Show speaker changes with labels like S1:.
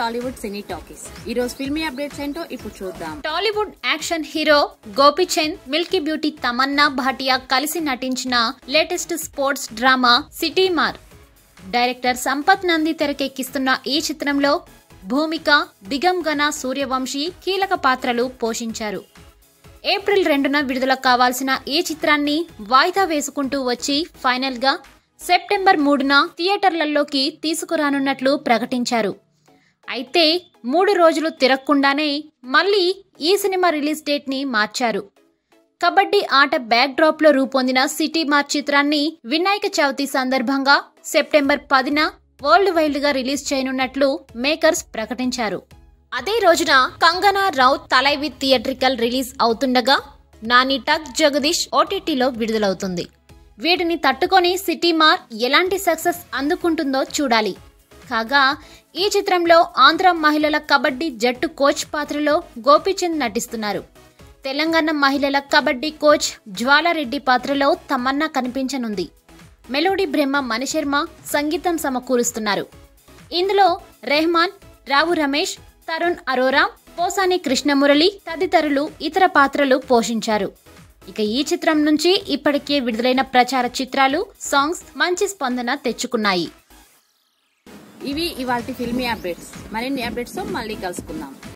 S1: టాలీవుడ్ సినీ talkies ఈ రోజు filmy updates ఏంటో ఇప్పుడు చూద్దాం
S2: Tollywood action hero Gopichand milky beauty Tamannaah Bhatia కలిసి నటించిన latest sports drama Seetimaarr director Sampath Nandi తెరకెక్కిస్తున్న ఈ చిత్రంలో భూమిక దిగంగన సూర్యవంశీ కీలక పాత్రలు పోషించారు ఏప్రిల్ రెండున విడుదల కావాల్సిన ఈ చిత్రాన్ని వాయిదా వేసుకుంటూ వచ్చి ఫైనల్ గా సెప్టెంబర్ మూడున థియేటర్లలోకి తీసుకురానున్నట్లు ప్రకటించారు అయితే మూడు రోజులు తిరగకుండానే మళ్ళీ ఈ సినిమా రిలీజ్ డేట్ ని మార్చారు కబడ్డీ ఆట బ్యాక్ డ్రాప్ లో రూపొందిన సిటీ మార్చ్ చిత్రాన్ని వినాయక చవితి సందర్భంగా సెప్టెంబర్ పదిన వరల్డ్ వైల్డ్ గా రిలీజ్ చేయనున్నట్లు మేకర్స్ ప్రకటించారు అదే రోజున కంగనా రౌత్ తలైవి థియేట్రికల్ రిలీజ్ అవుతుండగా నాని టక్ జగదీష్ ఓటీటీలో విడుదలవుతుంది వీటిని తట్టుకొని సిటీ మార్ ఎలాంటి సక్సెస్ అందుకుంటుందో చూడాలి కాగా ఈ చిత్రంలో ఆంధ్ర మహిళల కబడ్డీ జట్టు కోచ్ పాత్రలో గోపీచంద్ నటిస్తున్నారు తెలంగాణ మహిళల కబడ్డీ కోచ్ జ్వాలారెడ్డి పాత్రలో తమన్నా కనిపించనుంది మెలోడీ బ్రహ్మ మణిశర్మ సంగీతం సమకూరుస్తున్నారు ఇందులో రెహమాన్ రావు రమేష్ తరుణ్ అరోరా పోసాని కృష్ణమురళి తదితరులు ఇతర పాత్రలు పోషించారు ఇక ఈ చిత్రం నుంచి ఇప్పటికే విడుదలైన ప్రచార చిత్రాలు సాంగ్స్ మంచి స్పందన తెచ్చుకున్నాయి
S1: ఇవి ఇవాటి ఫిల్మీ అప్డేట్స్ మరిన్ని అప్డేట్స్ తో మళ్ళీ కలుసుకుందాం